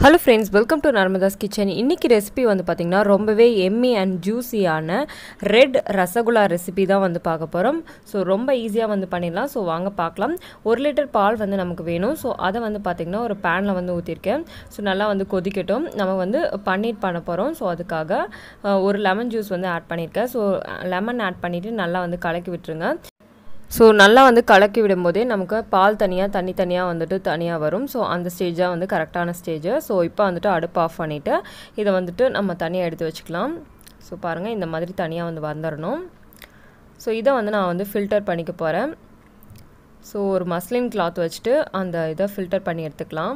hello friends welcome to Narmada's kitchen இன்றைக்கி recipe வந்து பார்த்திங்கன்னா ரொம்பவே எம்மி அண்ட் ஜூஸியான ரெட் ரசகுல்லா ரெசிபி தான் வந்து பார்க்க போகிறோம் ஸோ ரொம்ப ஈஸியாக வந்து பண்ணிடலாம் ஸோ வாங்க பார்க்கலாம் ஒரு லிட்டர் பால் வந்து நமக்கு வேணும் ஸோ அதை வந்து பார்த்திங்கன்னா ஒரு பேனில் வந்து ஊற்றிருக்கேன் ஸோ நல்லா வந்து கொதிக்கட்டும் நம்ம வந்து பன்னீர் பண்ண போகிறோம் ஸோ அதுக்காக அஹ், ஒரு லெமன் ஜூஸ் வந்து ஆட் பண்ணியிருக்கேன் ஸோ லெமன் ஆட் பண்ணிவிட்டு நல்லா வந்து கலக்கி விட்டுருங்க ஸோ நல்லா வந்து கலக்கி விடும்போதே நமக்கு பால் தனியாக தண்ணி தனியாக வந்துட்டு தனியாக வரும் ஸோ அந்த ஸ்டேஜாக வந்து கரெக்டான ஸ்டேஜ் ஸோ இப்போ வந்துட்டு அடுப்பு ஆஃப் பண்ணிவிட்டு இதை வந்துட்டு நம்ம தனியாக எடுத்து வச்சுக்கலாம் ஸோ பாருங்கள் இந்த மாதிரி தனியாக வந்து வந்துடணும் ஸோ இதை வந்து நான் வந்து ஃபில்டர் பண்ணிக்க போகிறேன் ஸோ ஒரு மஸ்லின் கிளாத் வச்சுட்டு அந்த இதை ஃபில்டர் பண்ணி எடுத்துக்கலாம்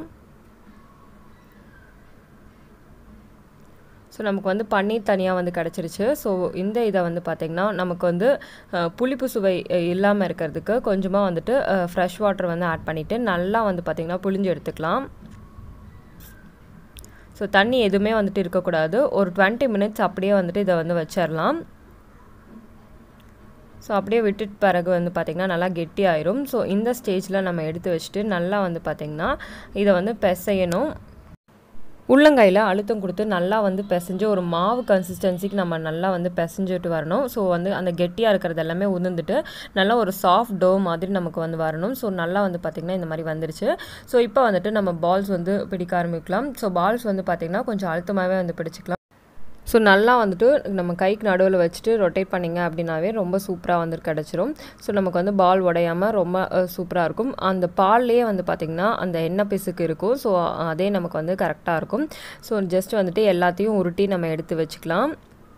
ஸோ நமக்கு வந்து பன்னீர் தனியாக வந்து கிடச்சிருச்சு ஸோ இந்த இதை வந்து பார்த்திங்கன்னா நமக்கு வந்து அஹ், புளிப்பு சுவை இல்லாமல் இருக்கிறதுக்கு கொஞ்சமாக வந்துட்டு ஃப்ரெஷ் வாட்டர் வந்து ஆட் பண்ணிவிட்டு நல்லா வந்து பார்த்திங்கன்னா புளிஞ்சு எடுத்துக்கலாம் ஸோ தண்ணி எதுவுமே வந்துட்டு இருக்கக்கூடாது ஒரு டுவெண்ட்டி மினிட்ஸ் அப்படியே வந்துட்டு இதை வந்து வச்சிடலாம் ஸோ அப்படியே விட்டுட்டு பிறகு வந்து பார்த்திங்கன்னா நல்லா கெட்டி ஆயிரும் ஸோ இந்த ஸ்டேஜில் நம்ம எடுத்து வச்சுட்டு நல்லா வந்து பார்த்திங்கன்னா இதை வந்து பிசையணும் உள்ளங்கையில் அழுத்தம் கொடுத்து நல்லா வந்து பிசைஞ்சு ஒரு மாவு கன்சிஸ்டன்சிக்கு நம்ம நல்லா வந்து பிசைஞ்சிட்டு வரணும் ஸோ வந்து அந்த கெட்டியாக இருக்கிறது எல்லாமே உதிர்ந்துட்டு நல்லா ஒரு சாஃப்ட் டோ மாதிரி நமக்கு வந்து வரணும் ஸோ நல்லா வந்து பார்த்திங்கன்னா இந்த மாதிரி வந்துருச்சு ஸோ இப்போ வந்துட்டு நம்ம பால்ஸ் வந்து பிடிக்க ஆரம்பிக்கலாம் ஸோ பால்ஸ் வந்து பார்த்திங்கன்னா கொஞ்சம் அழுத்தமாகவே வந்து பிடிச்சிக்கலாம் ஸோ நல்லா வந்துட்டு நம்ம கைக்கு நடுவில் வச்சுட்டு ரொட்டேட் பண்ணிங்க அப்படின்னாவே ரொம்ப சூப்பராக வந்து கிடச்சிரும் ஸோ நமக்கு வந்து பால் உடையாமல் ரொம்ப சூப்பராக இருக்கும் அந்த பால்லேயே வந்து பார்த்திங்கன்னா அந்த எண்ணெய் பிசுக்கு இருக்கும் ஸோ அதே நமக்கு வந்து கரெக்டாக இருக்கும் ஸோ ஜஸ்ட் வந்துட்டு எல்லாத்தையும் உருட்டி நம்ம எடுத்து வச்சுக்கலாம்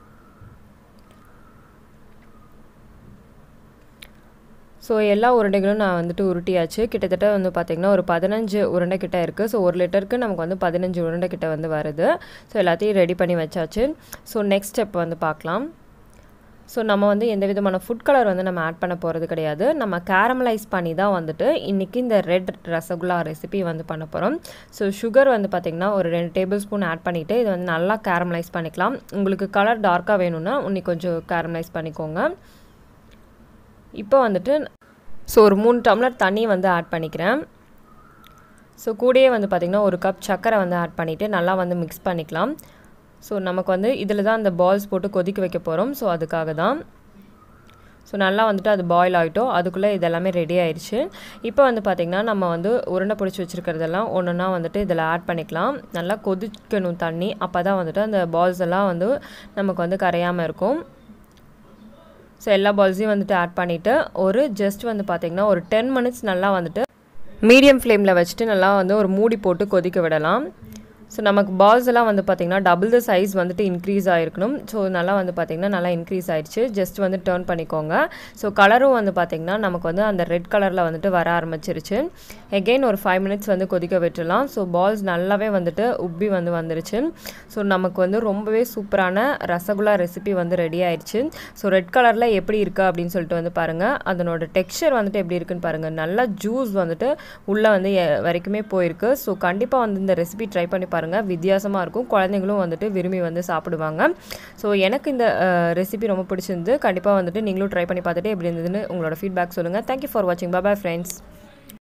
ஸோ எல்லா உருண்டைகளும் நான் வந்துட்டு உருட்டியாச்சு கிட்டத்தட்ட வந்து பார்த்திங்கன்னா ஒரு பதினஞ்சு உருண்டை கிட்ட இருக்குது ஸோ ஒரு லிட்டருக்கு நமக்கு வந்து பதினஞ்சு உருண்டை கிட்ட வந்து வருது ஸோ எல்லாத்தையும் ரெடி பண்ணி வச்சாச்சு ஸோ நெக்ஸ்ட் ஸ்டெப் வந்து பார்க்கலாம் ஸோ நம்ம வந்து எந்த விதமான ஃபுட் கலர் வந்து நம்ம ஆட் பண்ண போகிறது கிடையாது நம்ம கேரமலைஸ் பண்ணி தான் வந்துட்டு இன்றைக்கி இந்த ரெட் ரசகுல்லா ரெசிபி வந்து பண்ண போகிறோம் ஸோ சுகர் வந்து பார்த்திங்கன்னா ஒரு ரெண்டு டேபிள் ஸ்பூன் ஆட் பண்ணிவிட்டு இதை வந்து நல்லா கேரமலைஸ் பண்ணிக்கலாம் உங்களுக்கு கலர் டார்க்காக வேணும்னா இன்னைக்கு கொஞ்சம் கேரமலைஸ் பண்ணிக்கோங்க இப்போ வந்துட்டு ஸோ ஒரு மூணு டம்ளர் தண்ணி வந்து ஆட் பண்ணிக்கிறேன் ஸோ கூடயே வந்து பார்த்திங்கன்னா ஒரு கப் சர்க்கரை வந்து ஆட் பண்ணிவிட்டு நல்லா வந்து மிக்ஸ் பண்ணிக்கலாம் ஸோ நமக்கு வந்து இதில் தான் அந்த பால்ஸ் போட்டு கொதிக்க வைக்க போகிறோம் ஸோ அதுக்காக தான் ஸோ நல்லா வந்துட்டு அது பாயில் ஆகிட்டோம் அதுக்குள்ளே இதெல்லாமே ரெடி ஆயிடுச்சு இப்போ வந்து பார்த்திங்கன்னா நம்ம வந்து உருண்டை பிடிச்சி வச்சுருக்கிறதெல்லாம் ஒன்றுனா வந்துட்டு இதில் ஆட் பண்ணிக்கலாம் நல்லா கொதிக்கணும் தண்ணி அப்போ தான் வந்துட்டு அந்த பால்ஸ் எல்லாம் வந்து நமக்கு வந்து கரையாமல் இருக்கும் ஸோ எல்லா பால்ஸையும் வந்துட்டு ஆட் பண்ணிவிட்டு ஒரு ஜஸ்ட் வந்து பார்த்திங்கன்னா ஒரு டென் மினிட்ஸ் நல்லா வந்துட்டு மீடியம் ஃப்ளேமில் வச்சுட்டு நல்லா வந்து ஒரு மூடி போட்டு கொதிக்க விடலாம் ஸோ நமக்கு பால்ஸ் எல்லாம் வந்து பார்த்திங்கன்னா டபுள் த சைஸ் வந்துட்டு இன்க்ரீஸ் ஆகிருக்கணும் ஸோ நல்லா வந்து பார்த்திங்கன்னா நல்லா இன்க்ரீஸ் ஆயிடுச்சு ஜஸ்ட் வந்து டேர்ன் பண்ணிக்கோங்க ஸோ கலரும் வந்து பார்த்திங்கன்னா நமக்கு வந்து அந்த ரெட் கலரில் வந்துட்டு வர ஆரம்பிச்சிருச்சு எகெயின் ஒரு ஃபைவ் மினிட்ஸ் வந்து கொதிக்க விட்டுடலாம் ஸோ பால்ஸ் நல்லாவே வந்துட்டு உப்பி வந்து வந்துருச்சு ஸோ நமக்கு வந்து ரொம்பவே சூப்பரான ரசகுல்லா ரெசிபி வந்து ரெடி ஆயிடுச்சு ஸோ ரெட் கலரில் எப்படி இருக்குது அப்படின்னு சொல்லிட்டு வந்து பாருங்கள் அதனோட டெக்ஸ்சர் வந்துட்டு எப்படி இருக்குன்னு பாருங்கள் நல்லா ஜூஸ் வந்துட்டு உள்ளே வந்து எ- வரைக்குமே போயிருக்கு ஸோ கண்டிப்பாக வந்து இந்த ரெசிபி ட்ரை பண்ணி பாருங்கள் வித்தியாசமாக இருக்கும் குழந்தைங்களும் வந்துட்டு விரும்பி வந்து சாப்பிடுவாங்க ஸோ எனக்கு இந்த ரெசிபி ரொம்ப பிடிச்சிருந்து கண்டிப்பாக வந்துட்டு நீங்களும் ட்ரை பண்ணி பார்த்துட்டு எப்படி இருந்ததுன்னு உங்களோட ஃபீட்பேக் சொல்லுங்கள் தேங்க்யூ ஃபார் வாட்சிங் பாய் ஃப்ரெண்ட்ஸ்